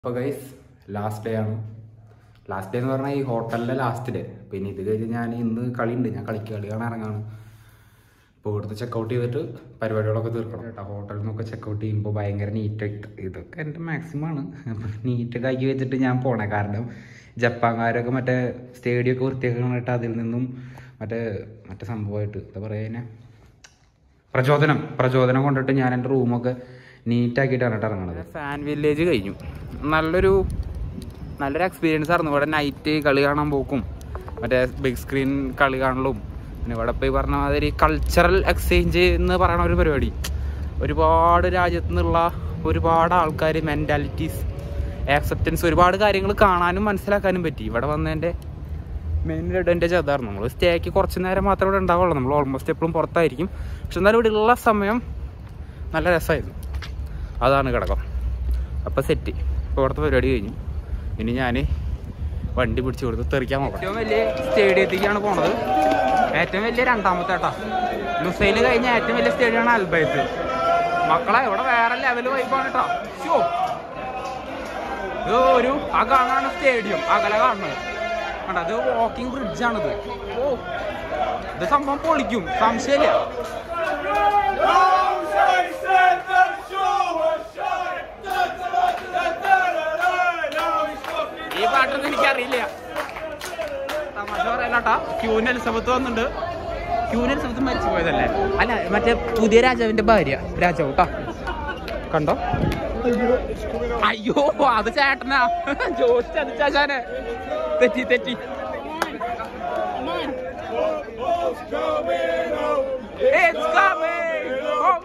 അപ്പോൾ guys last day ആണ് last day എന്ന് പറഞ്ഞാൽ ഈ ഹോട്ടലിലെ ലാസ്റ്റ് ഡേ പിന്നെ ഇത് കഴിഞ്ഞ് ഞാൻ ഇന്ന് കളിയുണ്ട് ഞാൻ കളിക്കുക കളി കാണാൻ ഇറങ്ങാണ് ഇപ്പോൾ ഇവിടുത്തെ ചെക്കൗട്ട് ചെയ്തിട്ട് പരിപാടികളൊക്കെ തീർക്കണം കേട്ടോ ഹോട്ടലിൽ നിന്നൊക്കെ ചെക്കൗട്ട് ചെയ്യുമ്പോൾ ഭയങ്കര നീറ്റായിട്ട് ഇതൊക്കെ എൻ്റെ മാക്സിമം ആണ് നീറ്റൊക്കെ ആക്കി വെച്ചിട്ട് ഞാൻ പോണേ കാരണം ജപ്പാൻകാരൊക്കെ മറ്റേ സ്റ്റേഡിയം ഒക്കെ വൃത്തിയാക്കാനായിട്ട് അതിൽ നിന്നും മറ്റേ മറ്റേ സംഭവമായിട്ട് എന്താ പറയുക അതിനെ പ്രചോദനം പ്രചോദനം കൊണ്ടിട്ട് ഞാൻ എൻ്റെ റൂമൊക്കെ നീറ്റാക്കിയിട്ടാണ് കേട്ടോ ഇറങ്ങണത് ഫാൻ വില്ലേജ് കഴിഞ്ഞു നല്ലൊരു നല്ലൊരു എക്സ്പീരിയൻസ് ആയിരുന്നു ഇവിടെ നൈറ്റ് കളി കാണാൻ പോക്കും മറ്റേ ബിഗ് സ്ക്രീൻ കളി കാണലും പിന്നെ ഇവിടെ ഇപ്പോൾ ഈ പറഞ്ഞ മാതിരി കൾച്ചറൽ എക്സ്ചേഞ്ച് എന്ന് പറയുന്ന ഒരു പരിപാടി ഒരുപാട് രാജ്യത്തു നിന്നുള്ള ഒരുപാട് ആൾക്കാർ മെൻറ്റാലിറ്റീസ് ആക്സെപ്റ്റൻസ് ഒരുപാട് കാര്യങ്ങൾ കാണാനും മനസ്സിലാക്കാനും പറ്റി ഇവിടെ വന്നതിൻ്റെ മെയിൻ അഡ്വാൻറ്റേജ് അതായിരുന്നു നമ്മൾ സ്റ്റേക്ക് കുറച്ച് നേരം മാത്രമേ ഇവിടെ ഉണ്ടാവുള്ളൂ നമ്മൾ ഓൾമോസ്റ്റ് എപ്പോഴും പുറത്തായിരിക്കും പക്ഷെ എന്നാലും ഇവിടെ ഉള്ള സമയം നല്ല രസമായിരുന്നു അതാണ് ഘടകം അപ്പോൾ സെറ്റ് ഇപ്പോൾ ഇവിടുത്തെ പരിപാടി കഴിഞ്ഞു ഇനി ഞാൻ വണ്ടി പിടിച്ച് കൊടുത്ത് തെറിക്കാൻ നോക്കാം ഏറ്റവും വലിയ സ്റ്റേഡിയത്തിലേക്കാണ് പോണത് ഏറ്റവും വലിയ രണ്ടാമത്തെ കേട്ടോ ലുസൈൽ കഴിഞ്ഞ ഏറ്റവും വലിയ സ്റ്റേഡിയമാണ് അൽബൈത്ത് മക്കളെ ഇവിടെ വേറെ ലെവൽ വൈബാണ് കേട്ടോ ഷോ ഇത് ഒരു ആ കാണാണ് സ്റ്റേഡിയം അകലെ കാണുന്നത് കണ്ട അത് വാക്കിംഗ് ബ്രിഡ്ജാണിത് ഓ ഇത് സംഭവം പൊളിക്കും സംശയമില്ല ഈ പാട്ടൊന്നും എനിക്കറിയില്ല തമാശ പറയലാട്ടാ ക്യൂൻ എലിസബത്ത് വന്നിട്ടുണ്ട് ക്യൂൻ എലിസബത്ത് മരിച്ചു പോയതല്ലേ അല്ല മറ്റേ പുതിയ രാജാവിന്റെ ഭാര്യ രാജാവ് കേട്ടോ കണ്ടോ അയ്യോ അത് ചേട്ടനാ ജോഷ് ചതിച്ചാശാനെ തെറ്റി തെറ്റി It's coming home.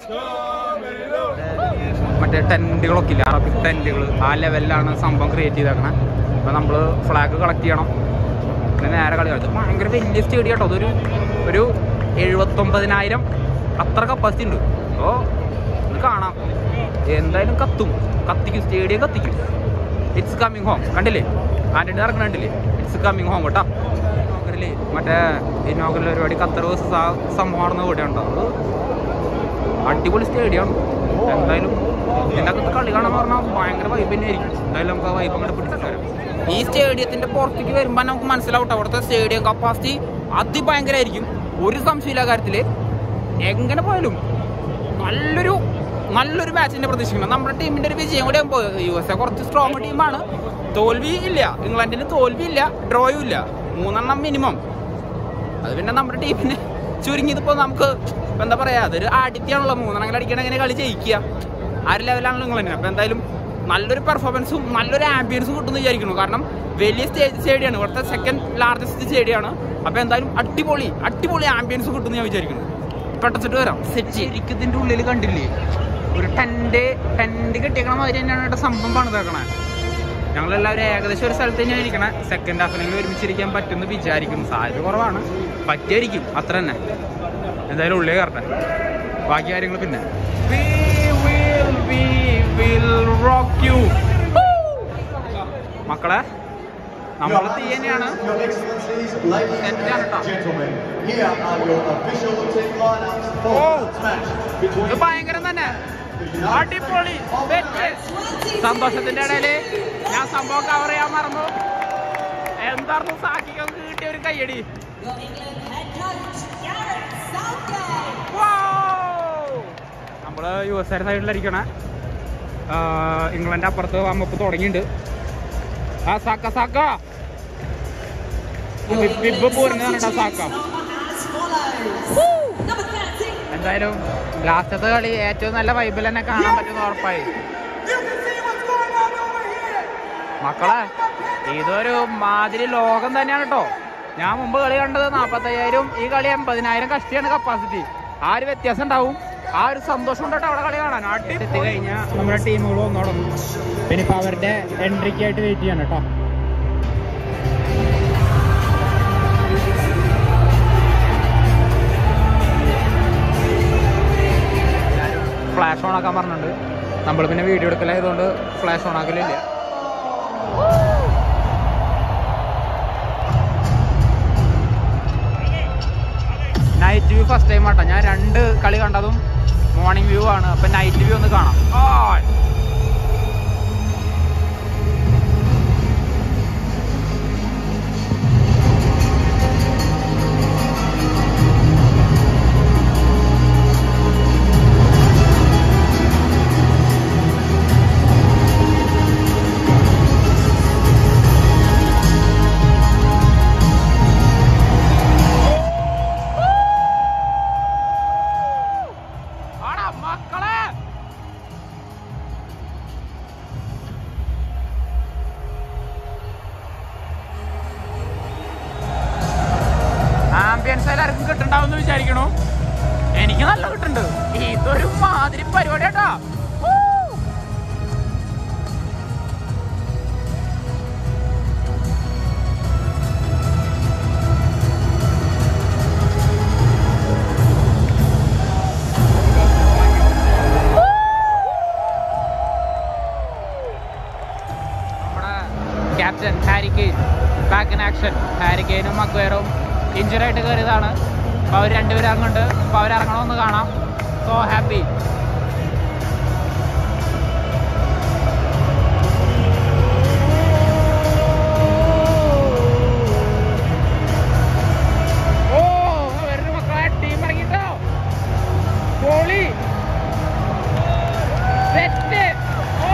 മറ്റേ ടെന്റുകളൊക്കെ ഇല്ല അറബിക് ടെന്റുകൾ ആ ലെവലിലാണ് സംഭവം ക്രിയേറ്റ് ചെയ്തേക്കണേ അപ്പൊ നമ്മള് ഫ്ലാഗ് കളക്ട് ചെയ്യണം പിന്നെ നേരെ കളി കളിച്ചു ഭയങ്കര വലിയ സ്റ്റേഡിയം കേട്ടോ അതൊരു ഒരു എഴുപത്തൊമ്പതിനായിരം അത്ര കപ്പാസിറ്റി ഉണ്ട് അപ്പോൾ ഇത് കാണാം എന്തായാലും കത്തും കത്തിക്കും സ്റ്റേഡിയം കത്തിക്കും ഇറ്റ്സ് കമ്മിങ് ഹോം കണ്ടില്ലേ ആന്റണി ഇറങ്ങണ കണ്ടില്ലേ ഇറ്റ്സ് കമ്മിങ് ഹോം കേട്ടോ ഇനോഗറില് മറ്റേ ഇനോഗറിൽ പരിപാടി ഖത്തർ വേഴ്സസ് ആ സംഭവമാണെന്ന് കൂടെ ഉണ്ടോ അത് അടിപൊളി സ്റ്റേഡിയം എന്തായാലും ഇതിൻ്റെ അകത്ത് കളി കാണാൻ പറഞ്ഞാൽ ഭയങ്കര വൈബ് തന്നെ ആയിരിക്കും എന്തായാലും നമുക്ക് ആ വൈബ് അങ്ങോട്ട് പിടിച്ചിട്ട് വരാം ഈ സ്റ്റേഡിയത്തിന്റെ പുറത്തേക്ക് വരുമ്പോൾ നമുക്ക് മനസ്സിലാവട്ടെ അവിടുത്തെ സ്റ്റേഡിയം കപ്പാസിറ്റി അതിഭയങ്കരമായിരിക്കും ഒരു സംശയമില്ല കാര്യത്തില് എങ്ങനെ പോയാലും നല്ലൊരു നല്ലൊരു മാച്ചിന്റെ പ്രതീക്ഷിക്കണം നമ്മുടെ ടീമിന്റെ ഒരു വിജയം കൂടെ ആകുമ്പോൾ യു എസ് എ കുറച്ച് സ്ട്രോങ് ടീമാണ് തോൽവി ഇല്ല ഇംഗ്ലണ്ടിന് തോൽവി ഇല്ല ഡ്രോയും ഇല്ല മൂന്നെണ്ണം മിനിമം അത് പിന്നെ നമ്മുടെ ടീമിന് ചുരുങ്ങിയതിപ്പോ നമുക്ക് ഇപ്പൊ എന്താ പറയാ അതൊരു ആദിത്യാണല്ലോ മൂന്നെണ്ണം അടിക്കണ എങ്ങനെ കളി ജയിക്കുക ആ ഒരു ലെവലാണല്ലോ ഇംഗ്ലണ്ടിന് അപ്പൊ എന്തായാലും നല്ലൊരു പെർഫോമൻസും നല്ലൊരു ആംബിയൻസും കിട്ടുമെന്ന് വിചാരിക്കുന്നു കാരണം വലിയ സ്റ്റേജ് സ്റ്റേഡിയമാണ് ഇവിടുത്തെ സെക്കൻഡ് ലാർജസ്റ്റ് സ്റ്റേഡിയമാണ് അപ്പൊ എന്തായാലും അടിപൊളി അടിപൊളി ആംബിയൻസ് കിട്ടുമെന്ന് ഞാൻ വിചാരിക്കുന്നു പെട്ടച്ചിട്ട് വരാം സെറ്റ് ശരിക്കും ഇതിന്റെ ഉള്ളിൽ കണ്ടില്ലേ ഒരു ടെന്റ് ടെന്റ് കെട്ടിയേക്കണ മാതിരി തന്നെയാണ് ഇവിടെ സംഭവം പണിതേക്കണേ ഞങ്ങളെല്ലാവരും ഏകദേശം ഒരു സ്ഥലത്ത് തന്നെയാണ് ഇരിക്കണേ സെക്കൻഡ് ഹാഫിനെങ്കിലും ഒരുമിച്ചിരിക്കാൻ പറ്റുമെന്ന് വിചാരിക്കുന്നു സാധ്യത കുറവാണ് പറ്റിയായിരിക്കും അത്ര തന്നെ എന്തായാലും ഉള്ളിൽ കയറട്ടെ ബാക്കി കാര്യങ്ങൾ പിന്നെ We will, we will rock you. മക്കളെ നമ്മൾ തീ തന്നെയാണ് Your Excellencies, ladies Stand down, and gentlemen, here are your official team lineups for Oh. tonight's match ഇത് between ഭയങ്കരം തന്നെ അടിപൊളി തെറ്റ്. സന്തോഷത്തിന്റെ ഇടയില് ഞാൻ സംഭവം കവർ ചെയ്യാൻ മറന്നു എന്തായിരുന്നു സാക്കിക്കൊക്കെ കിട്ടിയ ഒരു കയ്യടി Wow! നമ്മള് യു എസ് ആർ സൈഡിലിരിക്കണേ ഇംഗ്ലണ്ട് അപ്പുറത്ത് വമ്മപ്പ് തുടങ്ങിയിട്ടുണ്ട് ആ സാക്ക സാക്ക ബിബ് പോരുന്നതാണ് കേട്ടോ സാക്ക എന്തായാലും ലാസ്റ്റത്തെ കളി ഏറ്റവും നല്ല വൈബിൽ തന്നെ കാണാൻ പറ്റുന്ന ഉറപ്പായി മക്കളെ ഇതൊരു മാതിരി ലോകം തന്നെയാണ് കേട്ടോ ഞാൻ മുമ്പ് കളി കണ്ടത് നാപ്പത്തയ്യായിരം ഈ കളി എൺപതിനായിരം കഷ്ടിയാണ് കപ്പാസിറ്റി ആ ഒരു വ്യത്യാസം ഉണ്ടാവും ആ ഒരു സന്തോഷം ഉണ്ടോ അവിടെ കളി കാണാൻ അടി എത്തി കഴിഞ്ഞാൽ നമ്മുടെ ടീമുകൾ വന്നോടും പിന്നെ ഇപ്പൊ അവരുടെ എൻട്രിക്കായിട്ട് വെയിറ്റ് ചെയ്യണം കേട്ടോ ഫ്ലാഷ് ഓൺ ആക്കാൻ പറഞ്ഞിട്ടുണ്ട് നമ്മൾ പിന്നെ വീഡിയോ എടുക്കലായതുകൊണ്ട് ഫ്ലാഷ് ഓൺ ആക്കലില്ല night view first time auto ഞാൻ രണ്ട് കളി കണ്ടതും മോർണിംഗ് വ്യൂ ആണ് അപ്പൊ നൈറ്റ് വ്യൂ ഒന്ന് കാണാം ആ വിചാരിക്കണു എനിക്ക് നല്ല കിട്ടുന്നുണ്ട് ഇതൊരു മാതിരി പരിപാടി കേട്ടാ നമ്മുടെ captain Harry Kane back in action Harry കെയ്നും മക്വേറും ഇഞ്ചുറി ആയിട്ട് കയറിയതാണ് അപ്പോൾ അവർ രണ്ടുപേരും അങ്ങോട്ട് അപ്പോൾ അവർ ഇറങ്ങണമെന്ന് കാണാം സോ ഹാപ്പി ഓ അവരുടെ മക്കളെ ടീം ഇറങ്ങിട്ടോ പൊളി സെറ്റ് ഓ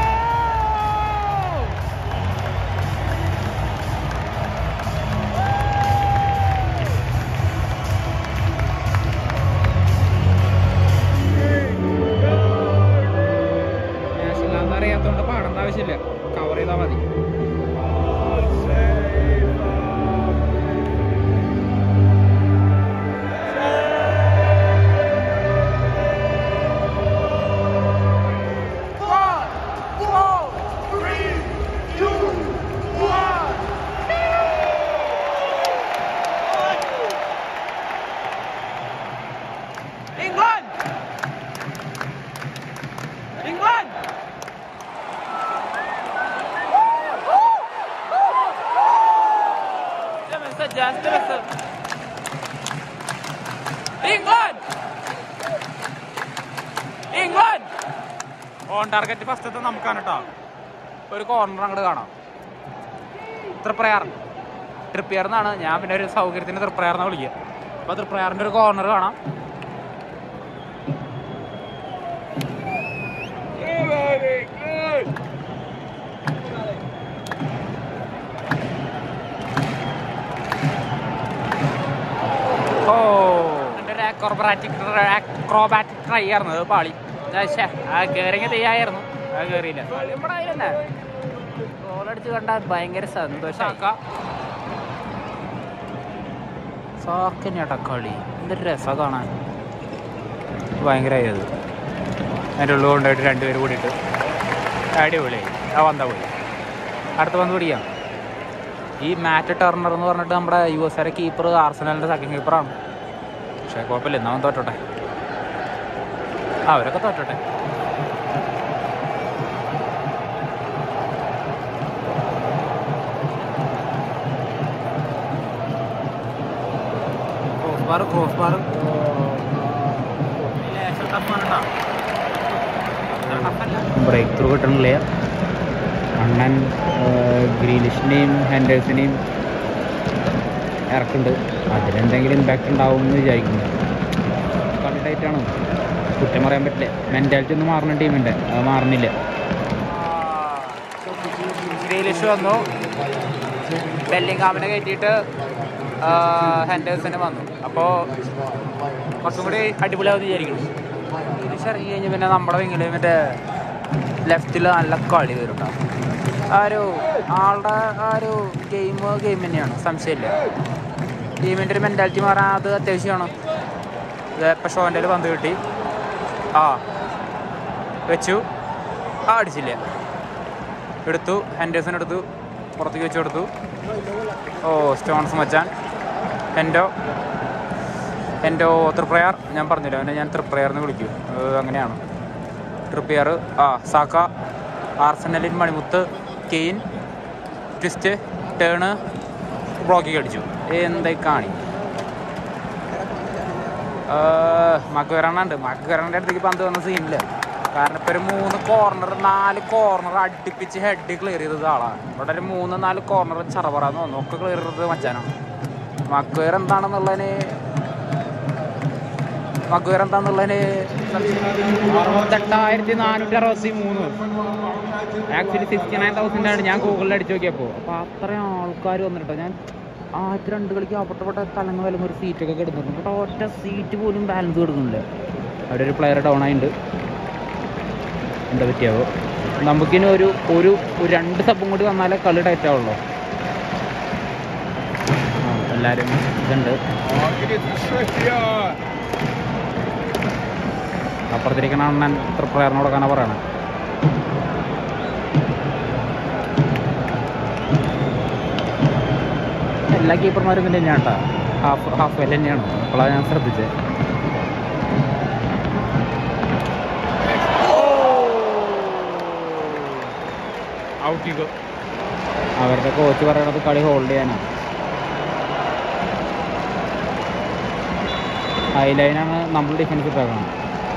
നാഷണൽ അറിയാത്തോണ്ട് പാടേണ്ട ആവശ്യമില്ല കവർ ചെയ്താൽ മതി England! England! England! England! On target ഫസ്റ്റത്തെ നമുക്കാണ് കേട്ടോ ഒരു കോർണർ അങ്ങോട്ട് കാണാം തൃപ്രയാർ തൃപ്രയാർ എന്നാണ് ഞാൻ പിന്നെ ഒരു സൗകര്യത്തിന് തൃപ്രയാർ എന്നാണ് വിളിക്കുക അപ്പോൾ തൃപ്രയാറിൻ്റെ ഒരു കോർണർ കാണാം ഓ അക്രോബാറ്റിക് അക്രോബാറ്റിക് ട്രൈ ആയിരുന്നു അത് പാളി ശ്ശെ, ആ കയറിയ തെയ്യായിരുന്നു ആ കയറിയില്ല ഗോളടിച്ച് കണ്ടാൽ ഭയങ്കര സന്തോഷം സാക്കന്നെട്ടാ കളി എന്തൊരു രസം കാണാൻ ഭയങ്കരമായി അത് അതിൻ്റെ ഉള്ളിൽ കൊണ്ടുപോയിട്ട് രണ്ടുപേരും കൂടിയിട്ട് അടിപൊളിയായി ആ വന്താ പോയി അടുത്ത വന്ന് പിടിക്കാം ഈ മാറ്റ് ടർണർ എന്ന് പറഞ്ഞിട്ട് നമ്മുടെ യു എസ് ആരെ കീപ്പർ ആർസനലിൻ്റെ സെക്കൻഡ് കീപ്പറാണ് പക്ഷേ കുഴപ്പമില്ല എന്നാ അവൻ തോറ്റോട്ടെ ആ, അവരൊക്കെ തോറ്റോട്ടെ crossbar crossbar breakthrough കിട്ടണില്ല അണ്ണൻ ഗ്രീനിഷിനെയും ഹാൻഡേഴ്സിനെയും ഇറക്കുന്നുണ്ട് അതിലെന്തെങ്കിലും ഇമ്പാക്റ്റ് ഉണ്ടാവും എന്ന് വിചാരിക്കുന്നു കളി ടൈറ്റാണ് കുറ്റം പറയാൻ പറ്റില്ല മെൻറ്റാലിറ്റി ഒന്നും മാറുന്ന ടീമിൻ്റെ അത് മാറുന്നില്ല ഗ്രീലിഷ് വന്നു ബെല്ലിംഗാമിനെ കയറ്റിയിട്ട് ഹെൻഡേഴ്സിന് വന്നു അപ്പോൾ കുറച്ചും കൂടി അടിപൊളിയാവും വിചാരിക്കുന്നു ഗ്രീലിഷ് ഇറങ്ങി കഴിഞ്ഞ് പിന്നെ നമ്മുടെ വിങ്ങിൽ മറ്റേ ലെഫ്റ്റിൽ നല്ല കളി വരും കേട്ടോ ആ ഒരു ആളുടെ ആ ഒരു ഗെയിം ഗെയിം തന്നെയാണ് സംശയമില്ല ടീമിൻ്റെ ഒരു മെൻറ്റാലിറ്റി മാറാൻ അത് അത്യാവശ്യമാണ് ഇപ്പം ഷോൻ്റെ പന്ത് കിട്ടി ആ വെച്ചു ആ അടിച്ചില്ല എടുത്തു ഹെൻഡേഴ്സൺ എടുത്തു പുറത്തേക്ക് വെച്ച് കൊടുത്തു ഓ സ്റ്റോൺസ് മച്ചാൻ ഹെൻഡോ ഹെൻഡോ തൃപ്രയാർ ഞാൻ പറഞ്ഞില്ല അവനെ ഞാൻ തൃപ്രയാർ എന്ന് വിളിക്കും ഏഹ് അങ്ങനെയാണ് ട്രിപ്പിയർ ആ സാക്ക ആർസനലിൻ മണിമുത്ത് കെയിൻ ട്വിസ്റ്റ് ടേണ് ബ്ലോക്കിങ് അടിച്ചു എന്തായി കാണി മകരണുണ്ട് മകരണൻ്റെ അടുത്തേക്ക് പന്ത് വന്ന സീനില്ല കാരണം ഇപ്പോൾ ഒരു മൂന്ന് കോർണർ നാല് കോർണർ അടുപ്പിച്ച് ഹെഡ് ക്ലിയർ ചെയ്തത് ആളാണ് ഇവിടെ ഒരു മൂന്ന് നാല് കോർണർ ചറപറാന്ന് തോന്നുന്നു ഒക്കെ ക്ലിയർ ചെയ്തത് മച്ചാനാണ് മക്വേർ എന്താണെന്നുള്ളതിന് മക്വേർ എന്താണെന്നുള്ളതിന് അറുപത്തെട്ടായിരത്തി നാനൂറ്റി അറുപത്തി മൂന്ന് ആക്ച്വലി സിക്സ്റ്റി നയൻ തൗസൻഡ് ആണ് ഞാൻ ഗൂഗിളിൽ അടിച്ചു നോക്കിയപ്പോൾ അപ്പോൾ അത്രയും ആൾക്കാർ വന്നിട്ടോ ഞാൻ ആദ്യത്തെ രണ്ട് കളിക്ക് അപ്പട്ടപ്പെട്ട തലങ്ങ വിലങ്ങ ഒരു സീറ്റൊക്കെ കിടന്നിട്ടുണ്ട് കേട്ടോ ഒറ്റ സീറ്റ് പോലും ബാലൻസ് കിടക്കുന്നില്ല അവിടെ ഒരു പ്ലെയർ ഡൗൺ ആയിട്ടുണ്ട് എന്താ പറ്റിയാവോ നമുക്കിനി ഒരു ഒരു ഒരു രണ്ട് സബും കൂടി വന്നാലേ കളി ടൈറ്റ് ആവുള്ളൂ ആ, എല്ലാവരും ഇതുണ്ട് അപ്പുറത്തിരിക്കണ അണ്ണൻ പ്രിപ്പയറിന് കൊടുക്കാനാ പറയണേ എല്ലാ കീപ്പർമാരും ഇതിൻ്റെ തന്നെയാണ് കേട്ടോ ഹാഫ് ഹാഫ് വെൽ തന്നെയാണ് അപ്പോഴാണ് ഞാൻ ശ്രദ്ധിച്ചത് ഔട്ടിക്കോ അവരുടെ കോച്ച് പറയണത് കളി ഹോൾഡ് ചെയ്യാനാണ് ഹൈ ലൈനാണ് നമ്മൾ ഡിഫൻസ് ഇട്ടേക്കണം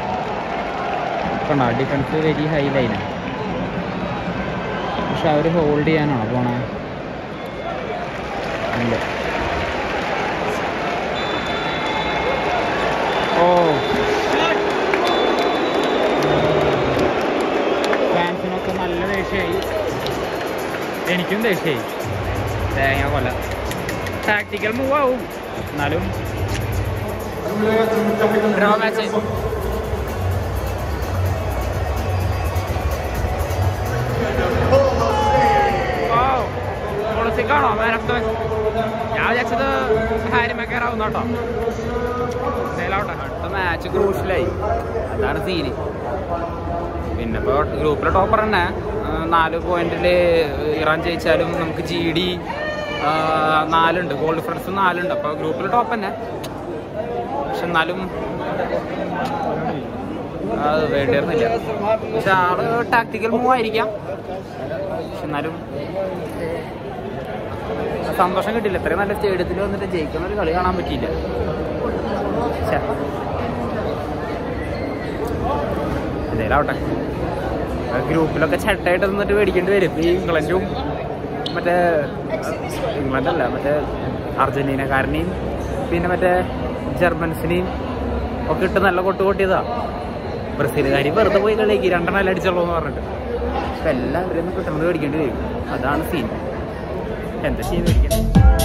കണ്ടോ ഡിഫൻസ് വെരി ഹൈ ലൈനാണ് പക്ഷെ അവർ ഹോൾഡ് ചെയ്യാനാണ് പോണേ ഇല്ല ഓ ഫാൻസിനൊക്കെ നല്ല ദേഷ്യമായി എനിക്കും ദേഷ്യമായി തേങ്ങ കൊല്ല ടാക്ടിക്കൽ മൂവ് ആവും എന്നാലും ഡ്രോ മാച്ച് പൊളിച്ചിക്കാണോ മാൻ ഓഫ് ദ ഞാൻ വിചാരിച്ചത് ഹാരി മെക്കാറാവുന്ന കേട്ടോ എന്തായാലും അടുത്ത മാച്ച് ക്രൂഷ്യലായി അതാണ് സീന് പിന്നെ ഇപ്പോൾ ഗ്രൂപ്പിലെ ടോപ്പർ തന്നെ ആ, നാല് പോയിന്റിൽ ഇറാൻ ജയിച്ചാലും നമുക്ക് ജി ഡി നാലുണ്ട് ഗോൾ ഡിഫറൻസ് നാലുണ്ട് അപ്പോൾ ഗ്രൂപ്പിൽ ടോപ്പ് തന്നെ പക്ഷെ എന്നാലും അത് വേണ്ടിയിരുന്നില്ല പക്ഷെ ആള് ടാക്ടിക്കൽ മൂവ് ആയിരിക്കാം പക്ഷെ എന്നാലും സന്തോഷം കിട്ടില്ല ഇത്രയും നല്ല സ്റ്റേഡിയത്തിൽ വന്നിട്ട് ജയിക്കുന്ന ഒരു കളി കാണാൻ പറ്റിയില്ല ശ്ശെ. എന്തേലും ആവട്ടെ ഗ്രൂപ്പിലൊക്കെ ചട്ടായിട്ട് നിന്നിട്ട് മേടിക്കേണ്ടി വരും ഈ ഇംഗ്ലണ്ടും മറ്റേ ഇംഗ്ലണ്ടല്ല മറ്റേ അർജന്റീനക്കാരനെയും പിന്നെ മറ്റേ ജർമ്മൻസിനെയും ഒക്കെ ഇട്ട് നല്ല കൊട്ട് കൊട്ടിയതാ ബ്രസീലുകാരി വെറുതെ പോയി കളിയാക്കി രണ്ടെണ്ണം എല്ലാം അടിച്ചുള്ളൂ എന്ന് പറഞ്ഞിട്ട് അപ്പം എല്ലാവരും ഒന്ന് കിട്ടുന്നത് മേടിക്കേണ്ടി വരും അതാണ് സീൻ എന്താ ചെയ്യാൻ മേടിക്കാൻ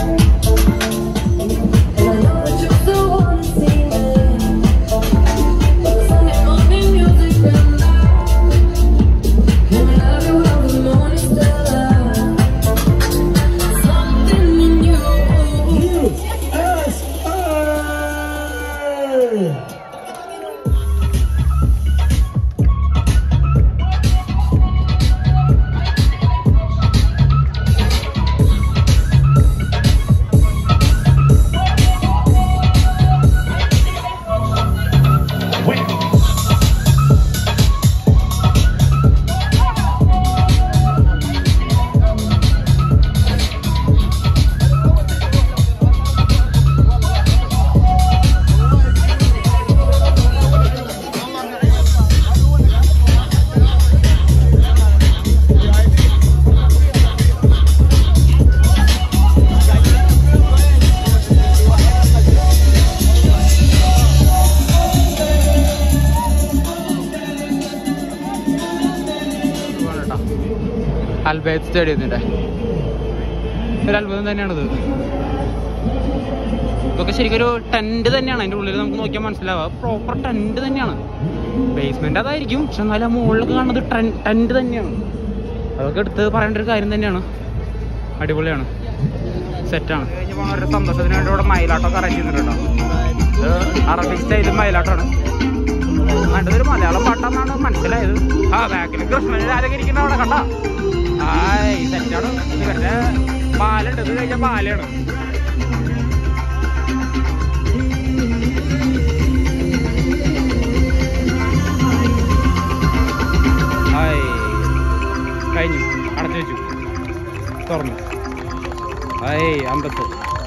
അൽബേത്ത് സ്റ്റേഡിയത്തിൻ്റെ ഒരു അത്ഭുതം തന്നെയാണിത് ഇതൊക്കെ ശരിക്കും ഒരു ടെന്റ് തന്നെയാണ് അതിൻ്റെ ഉള്ളിൽ നമുക്ക് നോക്കിയാൽ മനസ്സിലാവുക പ്രോപ്പർ ടെന്റ് തന്നെയാണ് ബേസ്മെന്റ് അതായിരിക്കും പക്ഷെ എന്നാലും ആ മുകളിലൊക്കെ കാണുന്നത് ടെന്റ് തന്നെയാണ് അതൊക്കെ എടുത്ത് പറയേണ്ട ഒരു കാര്യം തന്നെയാണ് അടിപൊളിയാണ് സെറ്റാണ് കഴിഞ്ഞ് പോണ ഒരു സന്തോഷത്തിന് വേണ്ടി ഇവിടെ മയിലാട്ടമൊക്കെ അറേഞ്ച് ചെയ്തിട്ടുണ്ടോ ഇത് അറബിക് സ്റ്റൈലും മയിലാട്ടമാണ് കണ്ടതൊരു മലയാളം പാട്ടാന്നാണ് മനസ്സിലായത് ആ ബാക്കിൽ കൃഷ്ണൻ രാജക ഇരിക്കുന്ന അവിടെ കണ്ട ആയ് സെറ്റാണ് ഇവരുടെ പാലുണ്ട് ഇത് കഴിഞ്ഞ പാലാണ് ഹായ് കഴിഞ്ഞു അടച്ചു വെച്ചു തുറന്നു ഹായ് അമ്പത്ത്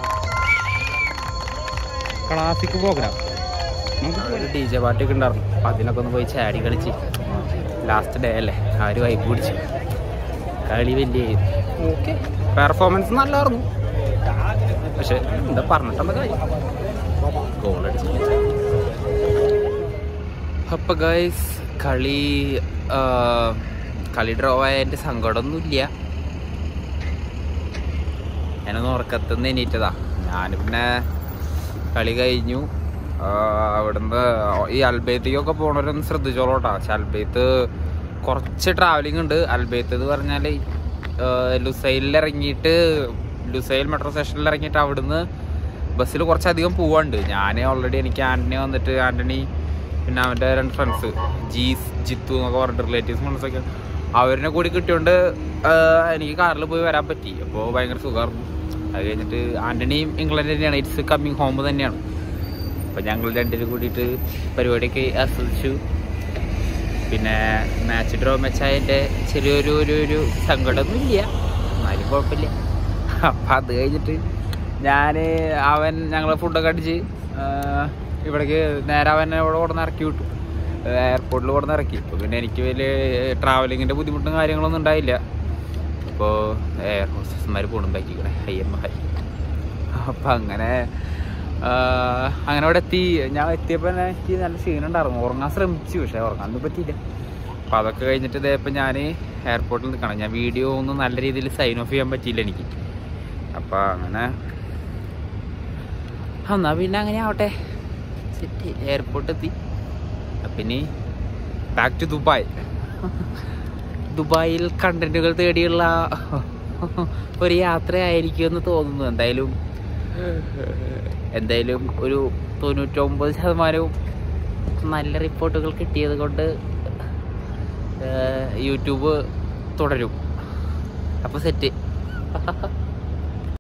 ക്ലാസിക് പ്രോഗ്രാം നമുക്ക് ഡി ജെ പാർട്ടി ഒക്കെ ഉണ്ടായിരുന്നു അപ്പം അതിനൊക്കെ ഒന്ന് പോയി ചാടി കളിച്ച് ലാസ്റ്റ് ഡേ അല്ലേ ആ ഒരു വൈബ് പിടിച്ചു കളി വലിയ ഓക്കെ പെർഫോമൻസ് നല്ലായിരുന്നു പക്ഷെ എന്താ പറഞ്ഞിട്ടെന്താ കാര്യം ഗോൾ അടിച്ചു അപ്പൊ ഗൈസ് കളി ആ, കളി ഡ്രോ ആയതിന്റെ സങ്കടമൊന്നുമില്ല ഞാനൊന്ന് ഉറക്കത്തുനിന്ന് എണീറ്റതാ ഞാൻ പിന്നെ കളി കഴിഞ്ഞു ആ, അവിടുന്ന് ഈ അൽബേത്തേക്കൊക്കെ പോണവരൊന്ന് ശ്രദ്ധിച്ചോളൂട്ടാ പക്ഷെ അൽബേത്ത് കുറച്ച് ട്രാവലിംഗ് ഉണ്ട് അൽബേത്ത് എന്ന് പറഞ്ഞാൽ ലുസൈലിൽ ഇറങ്ങിയിട്ട് ലുസൈൽ മെട്രോ സ്റ്റേഷനിൽ ഇറങ്ങിയിട്ട് അവിടുന്ന് ബസ്സിൽ കുറച്ചധികം പോവാണ്ട് ഞാൻ ഓൾറെഡി എനിക്ക് ആൻ്റണി വന്നിട്ട് ആൻ്റണി പിന്നെ അവൻ്റെ രണ്ട് ഫ്രണ്ട്സ് ജീസ് ജിത്തു എന്നൊക്കെ പറഞ്ഞിട്ട് റിലേറ്റീവ്സ് ഫ്രണ്ട്സൊക്കെ അവരിനെ കൂടി കിട്ടിയോണ്ട് ആ, എനിക്ക് കാറിൽ പോയി വരാൻ പറ്റി അപ്പോൾ ഭയങ്കര സുഖമായിരുന്നു അത് കഴിഞ്ഞിട്ട് ആൻ്റണിയും ഇംഗ്ലണ്ട് തന്നെയാണ് ഇറ്റ്സ് കമ്മിങ് ഹോം തന്നെയാണ് അപ്പോൾ ഞങ്ങൾ രണ്ടുപേരും കൂടിയിട്ട് പരിപാടിയൊക്കെ ആസ്വദിച്ചു പിന്നെ മാച്ച് ഡ്രോ മാച്ചായതിൻ്റെ ചെറിയൊരു ഒരു ഒരു സങ്കടമൊന്നും ഇല്ല എന്നാലും കുഴപ്പമില്ല അപ്പം അത് കഴിഞ്ഞിട്ട് ഞാൻ അവൻ ഞങ്ങൾ ഫുഡൊക്കെ അടിച്ച് ആ, ഇവിടേക്ക് നേരെ അവൻ ഇവിടെ കൊടുന്ന് ഇറക്കി വിട്ടു എയർപോർട്ടിൽ കൊടുന്ന് ഇറക്കി അപ്പോൾ പിന്നെ എനിക്ക് വലിയ ട്രാവലിങ്ങിൻ്റെ ബുദ്ധിമുട്ടും കാര്യങ്ങളൊന്നും ഉണ്ടായില്ല അപ്പോൾ എയർ ഹോസ്റ്റസ്മാർ പോകണം ബാക്കിക്കൂടെ ഹൈ എം ഹൈ അപ്പം അങ്ങനെ ആ, അങ്ങനെ അവിടെ എത്തി ഞാൻ എത്തിയപ്പോൾ തന്നെ എനിക്ക് നല്ല ക്ഷീണുണ്ടായിരുന്നു ഉറങ്ങാൻ ശ്രമിച്ചു പക്ഷേ ഉറങ്ങാനൊന്നും പറ്റിയില്ല അപ്പോൾ അതൊക്കെ കഴിഞ്ഞിട്ട് ഇതേപ്പോൾ ഞാൻ എയർപോർട്ടിൽ നിൽക്കണം ഞാൻ വീഡിയോ ഒന്നും നല്ല രീതിയിൽ സൈൻ ഓഫ് ചെയ്യാൻ പറ്റിയില്ല എനിക്ക് അപ്പോൾ അങ്ങനെ എന്നാ പിന്നെ അങ്ങനെ ആവട്ടെ സെറ്റ് എയർപോർട്ട് എത്തി അപ്പം ഇനി ബാക്ക് ടു ദുബായ് ദുബായിൽ കണ്ടന്റുകൾ തേടിയുള്ള ഒരു യാത്രയായിരിക്കുമെന്ന് തോന്നുന്നു എന്തായാലും എന്തായാലും ഒരു തൊണ്ണൂറ്റൊമ്പത് ശതമാനവും നല്ല റിപ്പോർട്ടുകൾ കിട്ടിയത് കൊണ്ട് യൂട്യൂബ് തുടരും അപ്പോൾ സെറ്റ്